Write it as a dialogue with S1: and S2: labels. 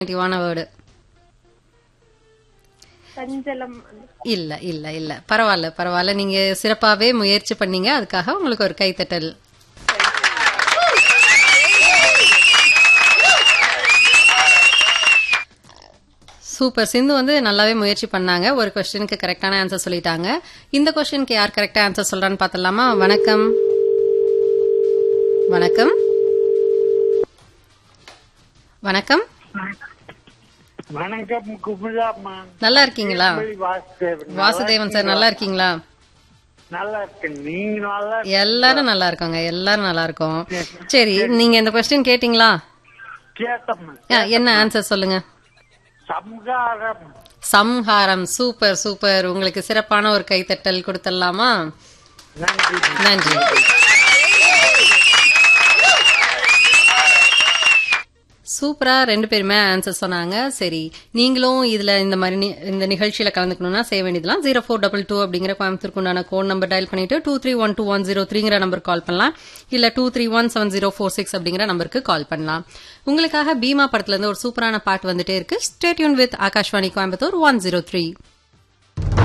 S1: நெகட்டிவான வேர்டு
S2: சஞ்சலம்
S1: இல்ல இல்ல இல்ல பரவாயில்ல பரவாயில்ல நீங்க சிறப்பாவே முயற்சி பண்ணீங்க அதுக்காக உங்களுக்கு ஒரு கைத்தட்டல் சூப்பர் சிந்து வந்து நல்லாவே முயற்சி பண்ணாங்க ஒரு கொஸ்டினுக்கு கரெக்டான ஆன்சர் சொல்லிட்டாங்க இந்த கொஸ்டினுக்கு யார் கரெக்டா ஆன்சர் சொல்றான்னு பார்த்தலாமா வணக்கம் வணக்கம் வணக்கம்
S3: வணக்கம் குமுதாம்மா
S1: நல்லா இருக்கீங்களா
S3: வாசுதேவன்
S1: வாசுதேவன் சார் நல்லா இருக்கீங்களா
S3: நல்லா இருக்கு நீங்க நல்லா
S1: எல்லாரும் நல்லா இருக்கோங்க எல்லாரும் நல்லா இருக்கோம் சரி நீங்க இந்த கொஸ்டின் கேட்டீங்களா
S3: கேட்டம்மா
S1: ஆ, என்ன ஆன்சர் சொல்லுங்க
S3: சம்ஹாரம்
S1: சம்ஹாரம் சூப்பர் சூப்பர் உங்களுக்கு சிறப்பான ஒரு கைத்தட்டல் கொடுத்துடலாமா
S3: நன்றி
S1: நன்றி சூப்பரா ரெண்டு பேருமே ஆன்சர் சொன்னாங்க சரி நீங்களும் இதுல இந்த மாதிரி நி- இந்த நிகழ்ச்சியில கலந்துக்கணும்னா செய்ய வேண்டியதுலாம் ஜீரோ ஃபோர் டபுள் டூ அப்படிங்கிற கோயம்புத்தூருக்கு உண்டான கோட் நம்பர் டயல் பண்ணிட்டு two three one two one zero த்ரீங்கிற நம்பர் கால் பண்ணலாம் இல்ல two three one seven zero four six அப்படிங்கிற நம்பருக்கு கால் பண்ணலாம் உங்களுக்காக பீமா படத்துல இருந்து ஒரு சூப்பரான பாட்டு வந்துட்டே இருக்கு stay tuned with Akashvani Coimbatore one zero three